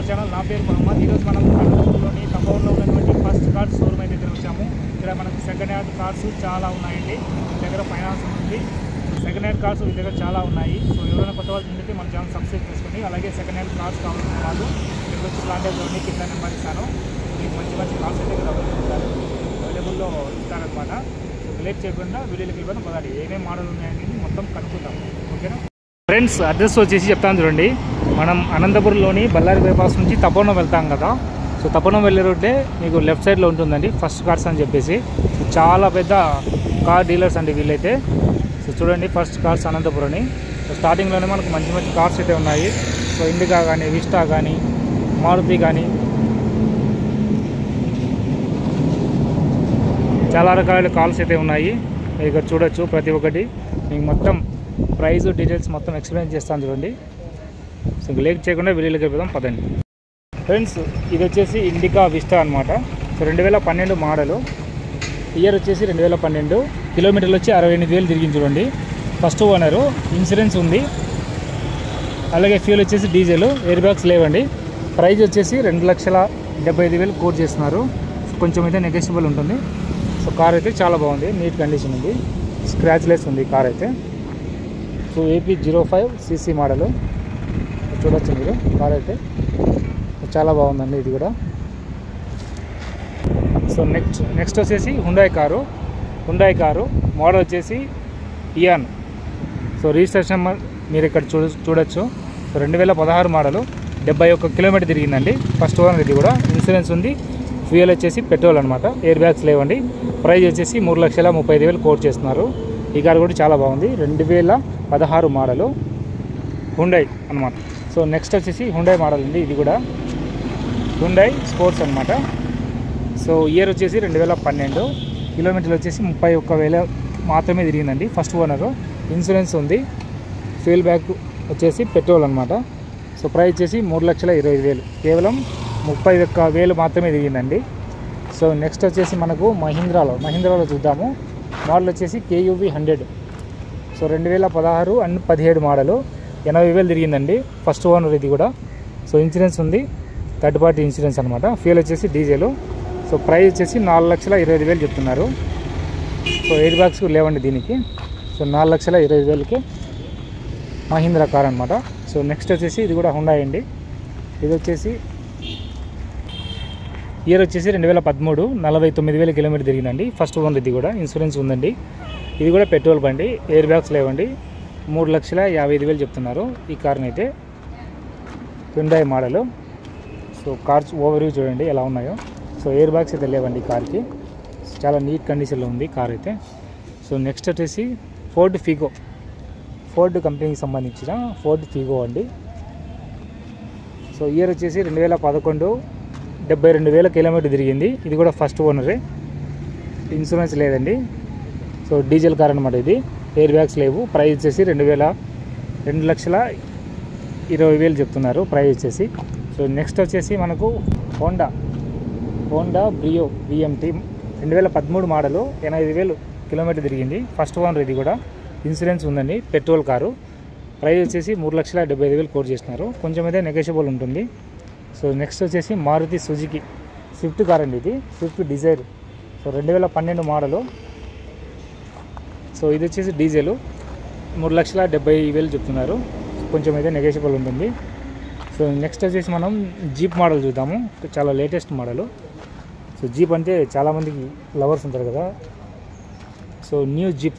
our channel నా పేరు మహమ్మద్ ఈరోజు మనం అనంతపురంలోని తప్పవరంలో ఉన్నటువంటి ఫస్ట్ కార్ షోరూమ్ అయితే ఇక్కడ వచ్చాము ఇక్కడ మనకు సెకండ్ హ్యాండ్ కార్స్ చాలా ఉన్నాయండి మీ దగ్గర ఫైనాన్స్ ఉంది సెకండ్ హ్యాండ్ కార్స్ మీ దగ్గర చాలా ఉన్నాయి సో ఎవరైనా కొత్త వాళ్ళు ఉంటే మన ఛానల్ సబ్స్క్రైబ్ చేసుకోండి అలాగే సెకండ్ హ్యాండ్ కార్స్ కావాలన్న వాళ్ళు ఇక్కడికి వచ్చి ప్లాంటేజ్ లోని కింద నెంబర్ ఇస్తాను మీకు మంచి మంచి కార్స్ అయితే ఇక్కడ అవైలబుల్ ఉంటారు అవైలబుల్లో ఇస్తారనమాట సో లేట్ చేయకుండా వీడియోకి వెళ్ళిపోతే మొదటి ఏమేమి మోడల్ ఉన్నాయని మొత్తం కనుక్కుందాం ఓకేనా ఫ్రెండ్స్ అడ్రస్ వచ్చేసి చెప్తాను చూడండి మనం అనంతపురంలోని బళ్ళారి బైపాస్ నుంచి తపోనం వెళ్తాం కదా సో తపోనం వెళ్ళే రోడ్డే మీకు లెఫ్ట్ సైడ్లో ఉంటుందండి ఫస్ట్ కార్స్ అని చెప్పేసి సో చాలా పెద్ద కార్ డీలర్స్ అండి వీళ్ళైతే సో చూడండి ఫస్ట్ కార్స్ అనంతపురం సో స్టార్టింగ్లోనే మనకు మంచి మంచి కార్స్ అయితే ఉన్నాయి సో ఇండికా కానీ విస్టా కానీ మారుతి కానీ చాలా రకాల కాల్స్ అయితే ఉన్నాయి మీరు ఇక్కడ చూడొచ్చు ప్రతి ఒక్కటి మీకు మొత్తం ప్రైస్ డీటెయిల్స్ మొత్తం ఎక్స్ప్లెయిన్ చేస్తాను చూడండి సో ఇంక లేట్ చేయకుండా వీడియోలోకి వెళ్దాం పదండి ఫ్రెండ్స్ ఇది వచ్చేసి ఇండికా విస్టా అనమాట సో రెండు వేల పన్నెండు మోడలు ఇయర్ వచ్చేసి రెండు వేల పన్నెండు కిలోమీటర్లు వచ్చి అరవై ఎనిమిది వేలు తిరిగింది చూడండి ఫస్ట్ ఓనరు ఇన్సూరెన్స్ ఉంది అలాగే ఫ్యూల్ వచ్చేసి డీజిల్ ఎయిర్ బ్యాగ్స్ లేవండి ప్రైస్ వచ్చేసి రెండు లక్షల డెబ్బై ఐదు వేలు కోట్ చేస్తున్నారు కొంచెం అయితే నెగోషియబుల్ ఉంటుంది సో కార్ అయితే చాలా బాగుంది నీట్ కండిషన్ ఉంది స్క్రాచ్లెస్ ఉంది కార్ అయితే so AP zero five CC model చూడొచ్చు మీరు కార్ అయితే చాలా బాగుందండి ఇది కూడా సో నెక్స్ట్ నెక్స్ట్ వచ్చేసి Hyundai car Hyundai car model వచ్చేసి ఇయాన్ సో రిజిస్ట్రేషన్ నెంబర్ మీరు ఇక్కడ చూ చూడొచ్చు సో రెండు వేల పదహారు మోడలు డెబ్బై ఒక్క కిలోమీటర్ తిరిగిందండి ఫస్ట్ ఓనర్ ఇది కూడా ఇన్సూరెన్స్ ఉంది ఫ్యూయల్ వచ్చేసి పెట్రోల్ అనమాట ఎయిర్ బ్యాగ్స్ లేవండి ప్రైస్ వచ్చేసి మూడు లక్షల ముప్పై ఐదు వేలు కోట్ చేస్తున్నారు ఈ కార్ కూడా చాలా బాగుంది రెండు వేల పదహారు మోడలు హుండై అనమాట సో నెక్స్ట్ వచ్చేసి హుండై మోడల్ ఉంది ఇది కూడా హుండై స్పోర్ట్స్ అనమాట సో ఇయర్ వచ్చేసి రెండు వేల పన్నెండు కిలోమీటర్లు వచ్చేసి ముప్పై ఒక్క వేల మాత్రమే తిరిగిందండి ఫస్ట్ ఓనరు ఇన్సూరెన్స్ ఉంది ఫ్యూల్ బ్యాగ్ వచ్చేసి పెట్రోల్ అనమాట సో ప్రైస్ వచ్చేసి మూడు లక్షల ఇరవై వేలు కేవలం ముప్పై ఒక్క వేలు మాత్రమే తిరిగిందండి సో నెక్స్ట్ వచ్చేసి మనకు మహీంద్రాలో మహీంద్రాలో చూద్దాము మోడల్ వచ్చేసి కేయూవి హండ్రెడ్ సో రెండు వేల పదహారు అండ్ పదిహేడు మోడలు ఎనభై వేలు తిరిగిందండి ఫస్ట్ ఓనర్ ఇది కూడా సో ఇన్సూరెన్స్ ఉంది థర్డ్ పార్టీ ఇన్సూరెన్స్ అనమాట ఫ్యూల్ వచ్చేసి డీజిల్ సో ప్రైస్ వచ్చేసి నాలుగు లక్షల ఇరవై ఐదు వేలు చెప్తున్నారు సో ఎయిర్ బ్యాగ్స్ కూడా లేవండి దీనికి సో నాలుగు లక్షల ఇరవై ఐదు వేలకి మహీంద్రా కార్ అనమాట సో నెక్స్ట్ వచ్చేసి ఇది కూడా హుండా అండి ఇది వచ్చేసి ఇయర్ వచ్చేసి రెండు వేల పదమూడు నలభై తొమ్మిది వేల కిలోమీటర్ తిరిగిందండి ఫస్ట్ ఓనర్ ఇది కూడా ఇన్సూరెన్స్ ఉందండి ఇది కూడా పెట్రోల్ బండి ఎయిర్ బ్యాగ్స్ లేవండి మూడు లక్షల యాభై ఐదు వేలు చెప్తున్నారు ఈ కార్ని అయితే Hyundai model so cars over చూడండి ఎలా ఉన్నాయో సో ఎయిర్ బ్యాగ్స్ అయితే లేవండి ఈ కార్కి చాలా నీట్ కండిషన్లో ఉంది కార్ అయితే సో నెక్స్ట్ వచ్చేసి ఫోర్డ్ ఫిగో ఫోర్డ్ కంపెనీకి సంబంధించిన ఫోర్డ్ ఫిగో అండి సో ఇయర్ వచ్చేసి రెండు వేల పదకొండు డెబ్బై రెండు వేల కిలోమీటర్ తిరిగింది ఇది కూడా ఫస్ట్ ఓనరే ఇన్సూరెన్స్ లేదండి సో డీజిల్ కార్ అనమాట ఇది ఎయిర్ బ్యాగ్స్ లేవు ప్రైస్ వచ్చేసి రెండు వేల రెండు లక్షల ఇరవై వేలు చెప్తున్నారు ప్రైస్ వచ్చేసి సో నెక్స్ట్ వచ్చేసి మనకు హోండా హోండా బ్రియో బిఎంటీ రెండు వేల పదమూడు మోడలు ఎనభై వేలు కిలోమీటర్ తిరిగింది ఫస్ట్ ఓనర్ ఇది కూడా ఇన్సూరెన్స్ ఉందండి పెట్రోల్ కారు ప్రైస్ వచ్చేసి మూడు లక్షల డెబ్బై ఐదు వేలు కోట్ చేస్తున్నారు కొంచెం అయితే నెగోషియబుల్ ఉంటుంది సో నెక్స్ట్ వచ్చేసి మారుతి సుజుకి స్విఫ్ట్ కార్ అండి ఇది స్విఫ్ట్ డిజైర్ సో రెండు వేల పన్నెండు మోడలు సో ఇది వచ్చేసి డీజిల్ మూడు లక్షల డెబ్బై వేలు చెప్తున్నారు కొంచెం అయితే నెగోషియబుల్ ఉంటుంది సో నెక్స్ట్ వచ్చేసి మనం జీప్ మోడల్ చూద్దాము చాలా లేటెస్ట్ మోడల్ సో జీప్ అంటే చాలామందికి లవర్స్ ఉంటారు కదా సో న్యూ జీప్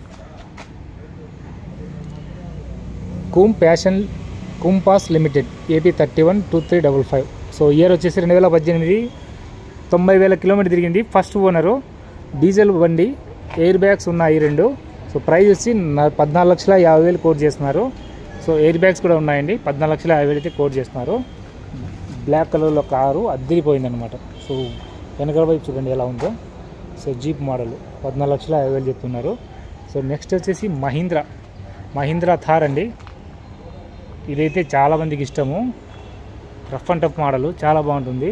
కూమ్ ప్యాషన్ Compass limited AP thirty one two three double five so year వచ్చేసి రెండు వేల పద్దెనిమిది తొంభై వేల కిలోమీటర్ తిరిగింది ఫస్ట్ ఓనరు డీజిల్ బండి ఎయిర్ బ్యాగ్స్ ఉన్నాయి రెండు సో ప్రైస్ వచ్చి నా- పద్నాలుగు లక్షల యాభై వేలు కోట్ చేస్తున్నారు సో ఎయిర్ బ్యాగ్స్ కూడా ఉన్నాయండి పద్నాలుగు లక్షల యాభై వేలు అయితే కోట్ చేస్తున్నారు బ్లాక్ కలర్లో కారు అద్దరిపోయిందనమాట సో వెనకాల వైపు చూడండి ఎలా ఉందో సో జీప్ మోడల్ పద్నాలుగు లక్షల యాభై వేలు చెప్తున్నారు సో నెక్స్ట్ వచ్చేసి మహీంద్రా మహీంద్రా థార్ అండి ఇదైతే చాలామందికి ఇష్టము రఫ్ అండ్ టఫ్ మోడల్ చాలా బాగుంటుంది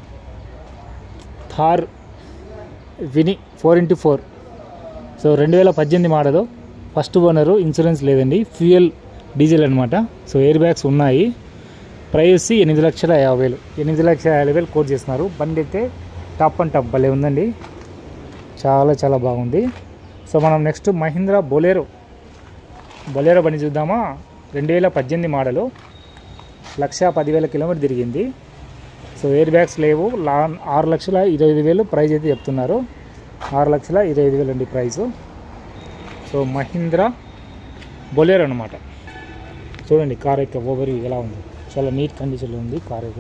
థార్ విని ఫోర్ ఇంటూ ఫోర్ సో రెండు వేల పద్దెనిమిది మోడలు ఫస్ట్ ఓనరు ఇన్సూరెన్స్ లేదండి ఫ్యూయల్ డీజిల్ అనమాట సో ఎయిర్ బ్యాగ్స్ ఉన్నాయి ప్రైస్ వచ్చి ఎనిమిది లక్షల యాభై వేలు ఎనిమిది లక్షల యాభై వేలు కోట్ చేస్తున్నారు బండి అయితే టాప్ అండ్ టాప్ భలే ఉందండి చాలా చాలా బాగుంది సో మనం నెక్స్ట్ మహీంద్రా బొలేరో బొలేరో బండి చూద్దామా రెండు వేల పద్దెనిమిది మోడలు లక్ష పదివేల కిలోమీటర్ తిరిగింది సో ఎయిర్ బ్యాగ్స్ లేవు లా ఆరు లక్షల ఇరవై ఐదు వేలు ప్రైస్ అయితే చెప్తున్నారు ఆరు లక్షల ఇరవై ఐదు వేలు అండి ప్రైసు సో మహీంద్రా బొలేరో అనమాట చూడండి కార్ యొక్క ఓవర్ ఎలా ఉంది చాలా నీట్ కండిషన్లో ఉంది కార్ అయితే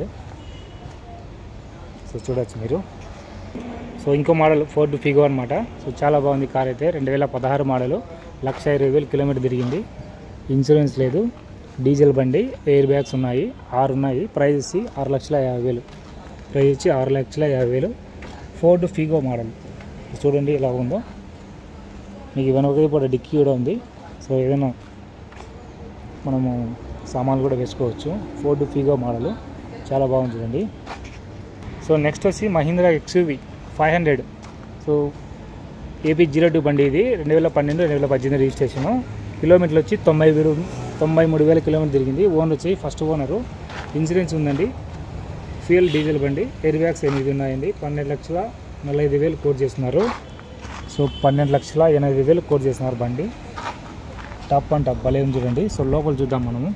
సో చూడొచ్చు మీరు సో ఇంకో మోడల్ ఫోర్డ్ ఫిగో అనమాట సో చాలా బాగుంది కార్ అయితే రెండు వేల పదహారు మోడలు లక్ష ఇరవై వేలు కిలోమీటర్ తిరిగింది ఇన్సూరెన్స్ లేదు డీజిల్ బండి ఎయిర్ బ్యాగ్స్ ఉన్నాయి ఆరు ఉన్నాయి ప్రైస్ వచ్చి ఆరు లక్షల యాభై వేలు ప్రైస్ వచ్చి ఆరు లక్షల యాభై వేలు ఫోర్డ్ ఫిగో మోడల్ చూడండి ఎలా ఉందో మీకు వెనక కూడా డిక్కీ కూడా ఉంది సో ఏదైనా మనము సామాన్లు కూడా వేసుకోవచ్చు ఫోర్డ్ ఫిగో మోడల్ చాలా బాగుంది చూడండి సో నెక్స్ట్ వచ్చి Mahindra XUV five hundred so AP zero two బండి ఇది రెండు వేల పన్నెండు రెండు వేల పద్దెనిమిది రిజిస్ట్రేషను కిలోమీటర్లు వచ్చి తొంభై వేలు తొంభై మూడు వేల కిలోమీటర్ తిరిగింది ఓనర్ వచ్చి ఫస్ట్ ఓనరు ఇన్సూరెన్స్ ఉందండి ఫ్యూయల్ డీజిల్ బండి ఎయిర్ బ్యాగ్స్ ఎనిమిది ఉన్నాయండి పన్నెండు లక్షల నలభై ఐదు వేలు కోట్ చేస్తున్నారు సో పన్నెండు లక్షల ఎనభై వేలు కోట్ చేస్తున్నారు బండి టాప్ అండ్ టాప్ భలే ఉంది చూడండి సో లోపల చూద్దాం మనము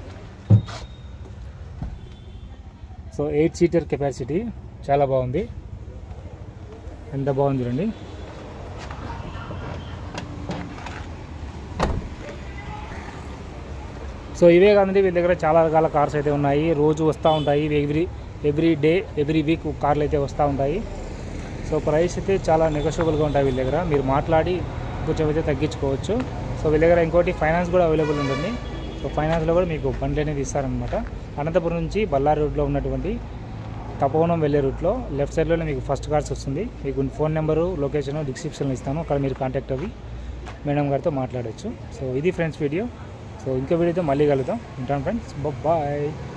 సో ఎయిట్ సీటర్ కెపాసిటీ చాలా బాగుంది ఎంత బాగుంది చూడండి సో ఇవే కాదండి వీళ్ళ దగ్గర చాలా రకాల కార్స్ అయితే ఉన్నాయి రోజు వస్తూ ఉంటాయి every every day every week కార్లు అయితే వస్తూ ఉంటాయి సో ప్రైస్ అయితే చాలా నెగోషియబుల్గా ఉంటాయి వీళ్ళ దగ్గర మీరు మాట్లాడి కొంచెం అయితే తగ్గించుకోవచ్చు సో వీళ్ళ దగ్గర ఇంకోటి ఫైనాన్స్ కూడా అవైలబుల్ ఉంటుంది సో ఫైనాన్స్లో కూడా మీకు బండ్లు అనేది ఇస్తారనమాట అనంతపురం నుంచి బళ్ళారి రోడ్లో ఉన్నటువంటి తపోవనం వెళ్ళే రూట్లో లెఫ్ట్ సైడ్లోనే మీకు ఫస్ట్ కార్స్ వస్తుంది మీకు ఫోన్ నెంబరు లొకేషన్ డిస్క్రిప్షన్లో ఇస్తాను అక్కడ మీరు కాంటాక్ట్ అవ్వి మేడం గారితో మాట్లాడవచ్చు సో ఇది ఫ్రెండ్స్ వీడియో సో ఇంకో వీడియోతో మళ్ళీ కలుద్దాం ఉంటాను ఫ్రెండ్స్ బాయ్